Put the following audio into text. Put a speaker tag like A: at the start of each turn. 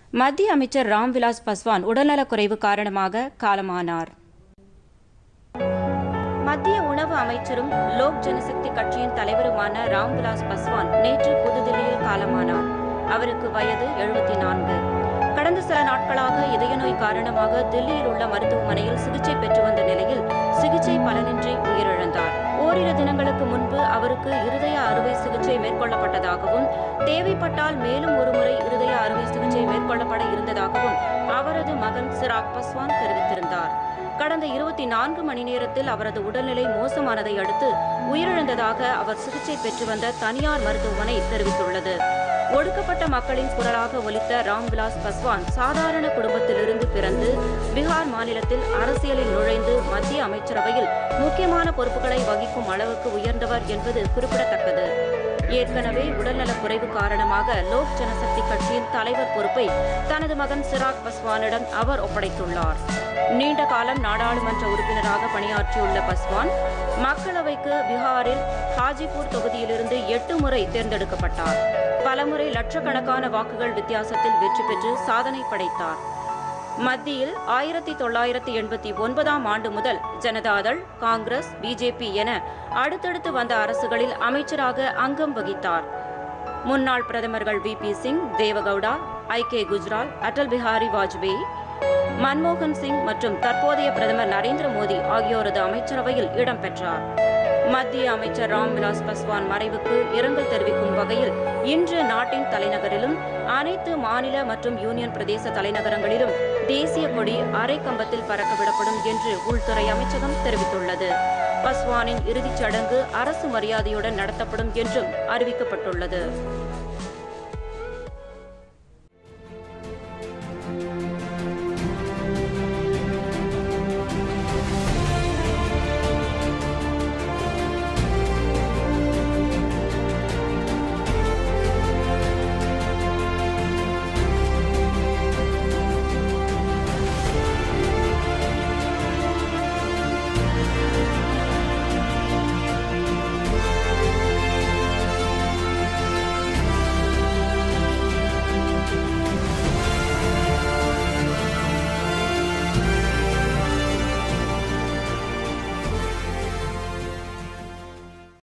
A: மத்திய அமைச்சர் ராம்விலாஸ் பஸ்வான் உடல்நலக்குறைவு காரணமாக காலமானார் மத்திய உணவு அமைச்சரும் லோக் ஜனசக்தி கட்சியின் தலைவருமான ராம்விலாஸ் பஸ்வான் நேற்று புதுதில்லியில் காலமானார் அவருக்கு வயது எழுபத்தி நான்கு கடந்த சில நாட்களாக இதய நோய் காரணமாக தில்லியில் உள்ள மருத்துவமனையில் சிகிச்சை பெற்று வந்த நிலையில் சிகிச்சை பலனின்றி உயிரிழந்தார் ஓரிரு தினங்களுக்கு முன்பு அவருக்கு இருதய அறுவை சிகிச்சை மேற்கொள்ளப்பட்டதாகவும் தேவைப்பட்டால் மேலும் ஒருமுறை இருதய அறுவை சிகிச்சை மேற்கொள்ளப்பட இருந்ததாகவும் அவரது மகன் சிராக் பஸ்வான் தெரிவித்திருந்தார் கடந்த இருபத்தி நான்கு மணி நேரத்தில் அவரது உடல்நிலை மோசமானதை அடுத்து உயிரிழந்ததாக அவர் சிகிச்சை பெற்று வந்த தனியார் மருத்துவமனை தெரிவித்துள்ளது ஒடுக்கப்பட்ட மக்களின் குரலாக ஒலித்த ராம்விலாஸ் பஸ்வான் சாதாரண குடும்பத்திலிருந்து பிறந்து பீகார் மாநிலத்தில் அரசியலில் நுழைந்து மத்திய அமைச்சரவையில் முக்கியமான பொறுப்புகளை வகிக்கும் அளவுக்கு உயர்ந்தவர் என்பது குறிப்பிடத்தக்கது ஏற்கனவே உடல்நலக் குறைவு காரணமாக லோக் ஜனசக்தி கட்சியின் தலைவர் பொறுப்பை தனது மகன் சிராக் பஸ்வானிடம் அவர் ஒப்படைத்துள்ளார் நீண்ட காலம் நாடாளுமன்ற உறுப்பினராக பணியாற்றியுள்ள பஸ்வான் மக்களவைக்கு பீகாரில் ஹாஜிபூர் தொகுதியிலிருந்து எட்டு முறை தேர்ந்தெடுக்கப்பட்டார் பலமுறை லட்சக்கணக்கான வாக்குகள் வித்தியாசத்தில் வெற்றி பெற்று சாதனை படைத்தார் மத்தியில் ஆயிரத்தி தொள்ளாயிரத்தி எண்பத்தி ஒன்பதாம் ஆண்டு முதல் ஜனதாதள் காங்கிரஸ் பிஜேபி என அடுத்தடுத்து வந்த அரசுகளில் அமைச்சராக அங்கம் வகித்தார் முன்னாள் பிரதமர்கள் வி பி சிங் தேவகவுடா ஐ கே குஜ்ரால் அடல் பிஹாரி வாஜ்பேயி மன்மோகன் சிங் மற்றும் தற்போதைய பிரதமர் நரேந்திர மோடி ஆகியோரது அமைச்சரவையில் இடம்பெற்றார் மத்திய அமைச்சர் ராம்விலாஸ் பஸ்வான் மறைவுக்கு இரங்கல் தெரிவிக்கும் வகையில் இன்று நாட்டின் தலைநகரிலும் அனைத்து மாநில மற்றும் யூனியன் பிரதேச தலைநகரங்களிலும் தேசிய கொடி அரை கம்பத்தில் பறக்கவிடப்படும் என்று உள்துறை அமைச்சகம் தெரிவித்துள்ளது பஸ்வானின் இறுதிச் சடங்கு அரசு மரியாதையுடன் நடத்தப்படும் என்றும் அறிவிக்கப்பட்டுள்ளது